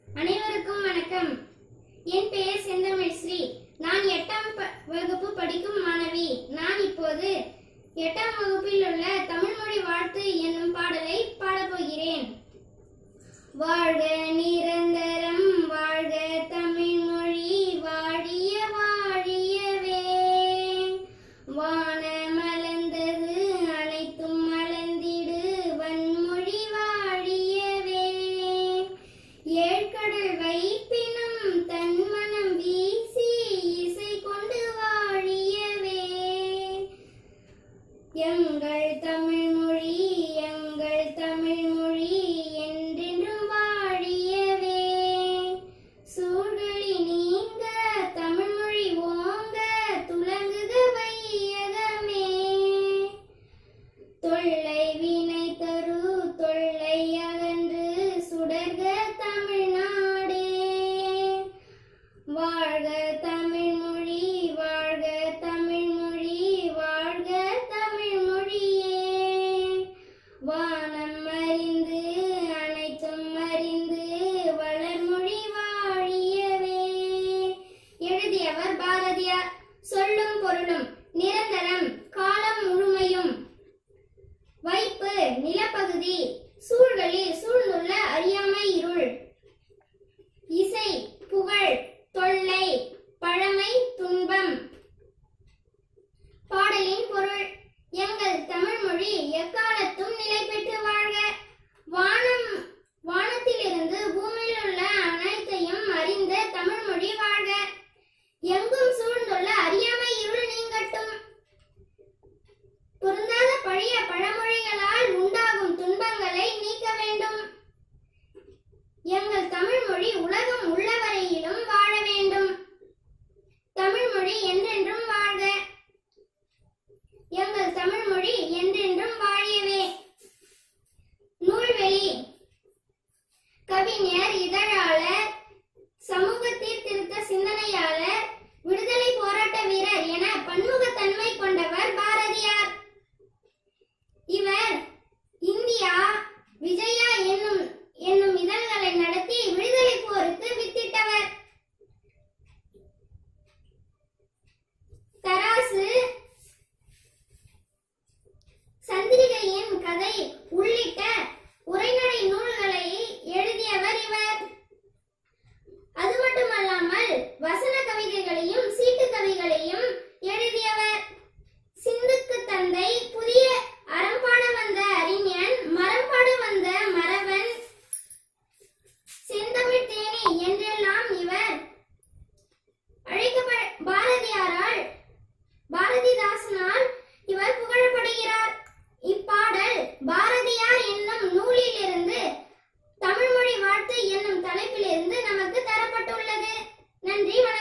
அனைவருக்கும் வணக்கம் என் பெயர் செந்தமிழ் ஸ்ரீ நான் எட்டாம் ப- வகுப்பு படிக்கும் மாணவி நான் இப்போது எட்டாம் வகுப்பில் உள்ள தமிழ்மொழி வாழ்த்து என்னும் பாடலை பாடப்போகிறேன் வாழ்க நிரந்தரம் வாழ்க தமிழ் மொழி வாழிய வாழியவே வான மலர்ந்தது அனைத்தும் மலர்ந்திடு வன்மொழி வாழியவே ஏழ்கடல் வைப்பினும் தன் மனம் வீசி இசை கொண்டு வாழியவே எங்கள் தமிழ் மொழி எங்கள் தமிழ் மொழி என்றென்றும் வாழியவே சூழ்களி நீங்க தமிழ் மொழி ஓங்க துலங்குக வையகமே தொல்லை வினை தரு தொல்லை அகன்று சுடர்க தமிழ்நாடே வாழ்க தமிழ் மொழி வாழ்க தமிழ் மொழி வாழ்க தமிழ் மொழியே வானம் அறிந்து அனைத்தும் அறிந்து வளர்மொழி வாழியவே எழுதியவர் பாரதியார் சொல்லும் பொருளும் நிரந்தரம் காலம் முழுமையும் வைப்பு நிலப்பகுதி சூழ்களில் சூழ்ந்துள்ள அறியாமை இருள் இசை புகழ் தொல்லை பழமை துன்பம் பாடலின் பொருள் எங்கள் தமிழ் மொழி எக்காலத்தும் நிலை பெற்று வாழ்க வானம் வானத்திலிருந்து பூமியில் உள்ள அனைத்தையும் அறிந்த தமிழ் மொழி வாழ்க எங்கும் சூழ்ந்துள்ள அறியாமை இருள் நீங்கட்டும் பொருந்தாத பழைய பழமொழிகளால் உண்டாகும் துன்பங்களை நீக்க வேண்டும் எங்கள் தமிழ் மொழி உலகம் உள்ளவரையிலும் வாழ வேண்டும் தமிழ் மொழி என்றென்றும் வாழ்க எங்கள் தமிழ் மொழி என்றென்றும் வாழியவே நூல்வெளி கவிஞர் இதழாளர் சமூக சீர்திருத்த சிந்தனையாளர் விடுதலை போராட்ட வீரர் என பன்முகத்தன்மை கொண்டவர் பாரதியார் இவர் இந்தியா விஜயா என்னும் என்னும் இதழ்களை நடத்தி விடுதலை போருக்கு வித்திட்டவர் தராசு சந்திரிகையின் கதை உள்ளிட்ட உரைநடை நூல்களை எழுதியவர் இவர் அது மட்டுமல்லாமல் வசன கவிதைகளையும் சீட்டு கவிகளையும் எழுதியவர் சிந்துக்கு தந்தை புதிய அறம்பாட வந்த அறிஞன் மரம்பாட வந்த மறவன் செந்தமிழ் தேனி என்றெல்லாம் இவர் அழைக்கப்ப பாரதியாரால் பாரதிதாசனால் இவர் புகழப்படுகிறார் இப்பாடல் பாரதியார் என்னும் நூலிலிருந்து தமிழ்மொழி வாழ்த்து என்னும் தலைப்பிலிருந்து நமக்கு தரப்பட்டுள்ளது நன்றி வணக்கம்